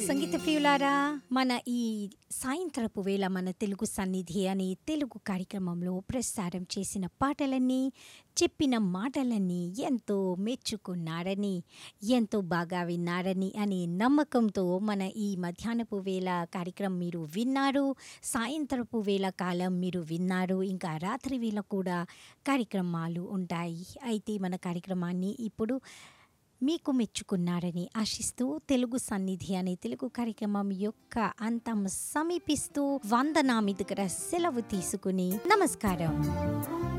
సంగీత ప్రియులారా మన ఈ సాయంత్రపు వేళ మన తెలుగు సన్నిధి అనే తెలుగు కార్యక్రమంలో ప్రసారం చేసిన పాటలన్నీ చెప్పిన మాటలన్నీ ఎంతో మెచ్చుకున్నారని ఎంతో బాగా విన్నారని అనే నమ్మకంతో మన ఈ మధ్యాహ్నపు వేళ కార్యక్రమం మీరు విన్నారు సాయంత్రపు వేళ కాలం మీరు విన్నారు ఇంకా రాత్రి వేళ కూడా కార్యక్రమాలు ఉంటాయి అయితే మన కార్యక్రమాన్ని ఇప్పుడు మీకు మెచ్చుకున్నారని ఆశిస్తూ తెలుగు సన్నిధి అనే తెలుగు కార్యక్రమం యొక్క అంతం సమీపిస్తూ వందనామి దగ్గర సెలవు తీసుకుని నమస్కారం